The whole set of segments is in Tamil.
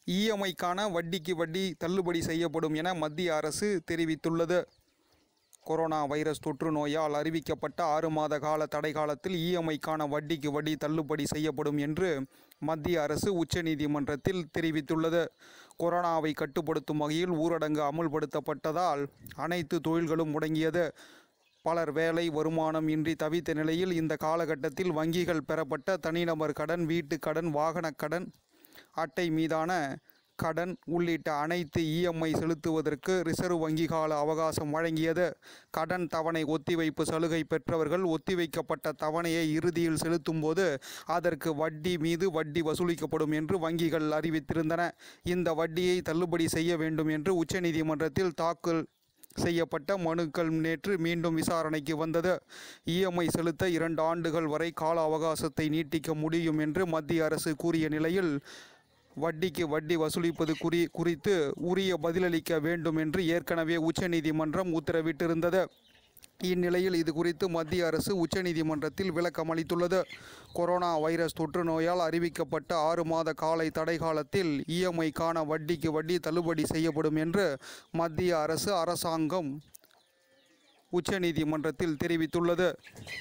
இஎம்ஐக்கான வட்டிக்கு வட்டி தள்ளுபடி செய்யப்படும் என மத்திய அரசு தெரிவித்துள்ளது கொரோனா வைரஸ் தொற்று நோயால் அறிவிக்கப்பட்ட ஆறு மாத கால தடை காலத்தில் இஎம்ஐக்கான வட்டிக்கு வட்டி தள்ளுபடி செய்யப்படும் என்று மத்திய அரசு உச்சநீதிமன்றத்தில் தெரிவித்துள்ளது கொரோனாவை கட்டுப்படுத்தும் வகையில் ஊரடங்கு அமுல்படுத்தப்பட்டதால் அனைத்து தொழில்களும் முடங்கியது பலர் வேலை வருமானம் இன்றி தவித்த நிலையில் இந்த காலகட்டத்தில் வங்கிகள் பெறப்பட்ட தனிநபர் கடன் வீட்டுக் கடன் வாகனக் கடன் அட்டை மீதான கடன் உள்ளிட்ட அனைத்து இஎம்ஐ செலுத்துவதற்கு ரிசர்வ் வங்கி கால அவகாசம் வழங்கியது கடன் தவணை ஒத்திவைப்பு சலுகை பெற்றவர்கள் ஒத்திவைக்கப்பட்ட தவணையை இறுதியில் செலுத்தும்போது அதற்கு வட்டி மீது வட்டி வசூலிக்கப்படும் என்று வங்கிகள் அறிவித்திருந்தன இந்த வட்டியை தள்ளுபடி செய்ய வேண்டும் என்று உச்சநீதிமன்றத்தில் தாக்கல் செய்யப்பட்ட மனுக்கள் நேற்று மீண்டும் விசாரணைக்கு வந்தது இஎம்ஐ செலுத்த இரண்டு ஆண்டுகள் வரை கால அவகாசத்தை நீட்டிக்க முடியும் என்று மத்திய அரசு கூறிய நிலையில் வட்டிக்கு வட்டி வசூலிப்பது குறி குறித்து உரிய பதிலளிக்க வேண்டும் என்று ஏற்கனவே உச்சநீதிமன்றம் உத்தரவிட்டிருந்தது இந்நிலையில் இது குறித்து மத்திய அரசு உச்சநீதிமன்றத்தில் விளக்கம் அளித்துள்ளது கொரோனா வைரஸ் தொற்று நோயால் அறிவிக்கப்பட்ட ஆறு மாத காலை தடை காலத்தில் இஎம்ஐக்கான வட்டிக்கு வட்டி தள்ளுபடி செய்யப்படும் என்று மத்திய அரசு அரசாங்கம் உச்சநீதிமன்றத்தில் தெரிவித்துள்ளது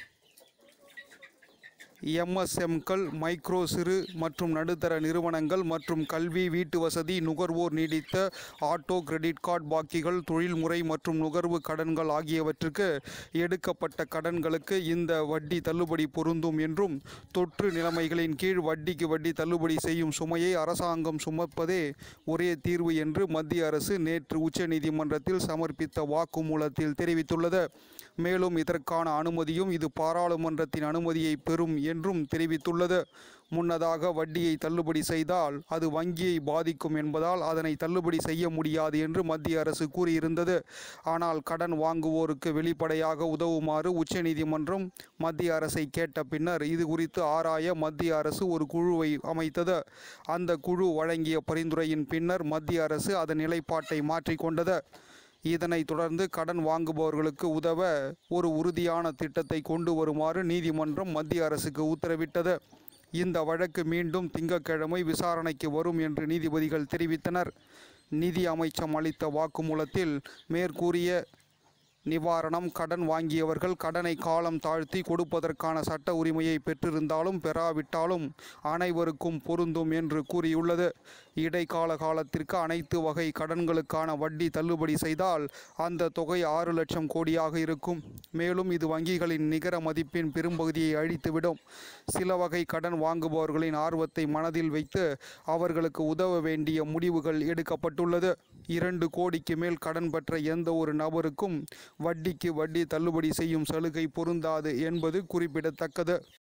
எம்எஸ்எம்கள் மைக்ரோ சிறு மற்றும் நடுத்தர நிறுவனங்கள் மற்றும் கல்வி வீட்டு வசதி நுகர்வோர் நீடித்த ஆட்டோ கிரெடிட் கார்டு பாக்கிகள் தொழில்முறை மற்றும் நுகர்வு கடன்கள் ஆகியவற்றுக்கு எடுக்கப்பட்ட கடன்களுக்கு இந்த வட்டி தள்ளுபடி பொருந்தும் என்றும் தொற்று நிலைமைகளின் கீழ் வட்டிக்கு வட்டி தள்ளுபடி செய்யும் சுமையை அரசாங்கம் சுமப்பதே ஒரே தீர்வு என்று மத்திய அரசு நேற்று உச்சநீதிமன்றத்தில் சமர்ப்பித்த வாக்குமூலத்தில் தெரிவித்துள்ளது மேலும் இதற்கான அனுமதியும் இது பாராளுமன்றத்தின் அனுமதியை பெறும் என்றும் தெரிவித்துள்ளது முன்னதாக வட்டியை தள்ளுபடி செய்தால் அது வங்கியை பாதிக்கும் என்பதால் அதனை தள்ளுபடி செய்ய முடியாது என்று மத்திய அரசு கூறியிருந்தது ஆனால் கடன் வாங்குவோருக்கு வெளிப்படையாக உதவுமாறு உச்சநீதிமன்றம் மத்திய அரசை கேட்ட பின்னர் இது குறித்து ஆராய மத்திய அரசு ஒரு குழுவை அமைத்தது அந்த குழு வழங்கிய பரிந்துரையின் பின்னர் மத்திய அரசு அதன் நிலைப்பாட்டை மாற்றிக்கொண்டது இதனைத் தொடர்ந்து கடன் வாங்குபவர்களுக்கு உதவ ஒரு உறுதியான திட்டத்தை கொண்டு வருமாறு நீதிமன்றம் மத்திய அரசுக்கு உத்தரவிட்டது இந்த வழக்கு மீண்டும் திங்கட்கிழமை விசாரணைக்கு வரும் என்று நீதிபதிகள் தெரிவித்தனர் நிதி அமைச்சம் அளித்த வாக்குமூலத்தில் மேற்கூறிய நிவாரணம் கடன் வாங்கியவர்கள் கடனை காலம் தாழ்த்தி கொடுப்பதற்கான சட்ட உரிமையை பெற்றிருந்தாலும் பெறாவிட்டாலும் அனைவருக்கும் பொருந்தும் என்று கூறியுள்ளது இடைக்கால காலத்திற்கு அனைத்து வகை கடன்களுக்கான வட்டி தள்ளுபடி செய்தால் அந்த தொகை ஆறு லட்சம் கோடியாக இருக்கும் மேலும் இது வங்கிகளின் நிகர மதிப்பின் பெரும்பகுதியை அழித்துவிடும் சில வகை கடன் வாங்குபவர்களின் ஆர்வத்தை மனதில் வைத்து அவர்களுக்கு உதவ வேண்டிய முடிவுகள் எடுக்கப்பட்டுள்ளது இரண்டு கோடிக்கு மேல் கடன் பெற்ற எந்த ஒரு நபருக்கும் வட்டிக்கு வட்டி தள்ளுபடி செய்யும் சலுகை பொருந்தாது என்பது குறிப்பிடத்தக்கது